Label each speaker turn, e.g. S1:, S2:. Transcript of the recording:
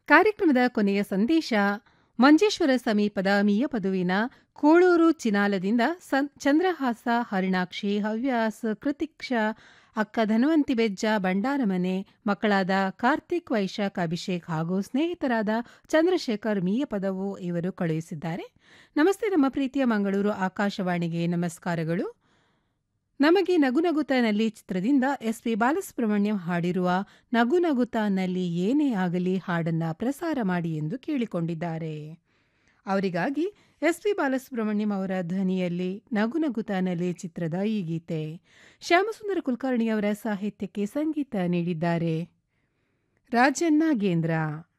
S1: ಕಾರ್ಯಕ್ರಮದ ಕೊನೆಯ ಸಂದೇಶ ಮಂಜೇಶ್ವರ ಸಮೀಪದ ಮಿಯಪದುವಿನ ಕೋಳೂರು ಚಿನಾಲದಿಂದ ಸಂ ಚಂದ್ರಹಾಸ ಹರಿಣಾಕ್ಷಿ ಹವ್ಯಾಸ್ ಕೃತಿಕ್ಷಾ ಅಕ್ಕ ಧನವಂತಿ ಬೆಜ್ಜ ಬಂಡಾರಮನೆ ಮಕ್ಕಳಾದ ಕಾರ್ತಿಕ್ ವೈಶಾಖ್ ಅಭಿಷೇಕ್ ಹಾಗೂ ಸ್ನೇಹಿತರಾದ ಚಂದ್ರಶೇಖರ್ ಮೀಯಪದವು ಇವರು ಕಳುಹಿಸಿದ್ದಾರೆ ನಮಸ್ತೆ ನಮ್ಮ ಪ್ರೀತಿಯ ಮಂಗಳೂರು ಆಕಾಶವಾಣಿಗೆ ನಮಸ್ಕಾರಗಳು ನಮಗೆ ನಗುನಗುತ ನಲ್ಲಿ ಚಿತ್ರದಿಂದ ಎಸ್ ಪಿ ಬಾಲಸುಬ್ರಹ್ಮಣ್ಯಂ ಹಾಡಿರುವ ನಗುನಗುತ ನಲ್ಲಿ ಏನೇ ಆಗಲಿ ಹಾಡನ್ನ ಪ್ರಸಾರ ಮಾಡಿ ಎಂದು ಕೇಳಿಕೊಂಡಿದ್ದಾರೆ ಅವರಿಗಾಗಿ ಎಸ್ ಪಿ ಬಾಲಸುಬ್ರಹ್ಮಣ್ಯಂ ಅವರ ಧ್ವನಿಯಲ್ಲಿ ನಗುನಗುತ ನಲ್ಲಿ ಚಿತ್ರದ ಈ ಗೀತೆ ಶ್ಯಾಮಸುಂದರ ಕುಲಕರ್ಣಿ ಅವರ ಸಾಹಿತ್ಯಕ್ಕೆ ಸಂಗೀತ ನೀಡಿದ್ದಾರೆ ರಾಜನ್ ನಾಗೇಂದ್ರ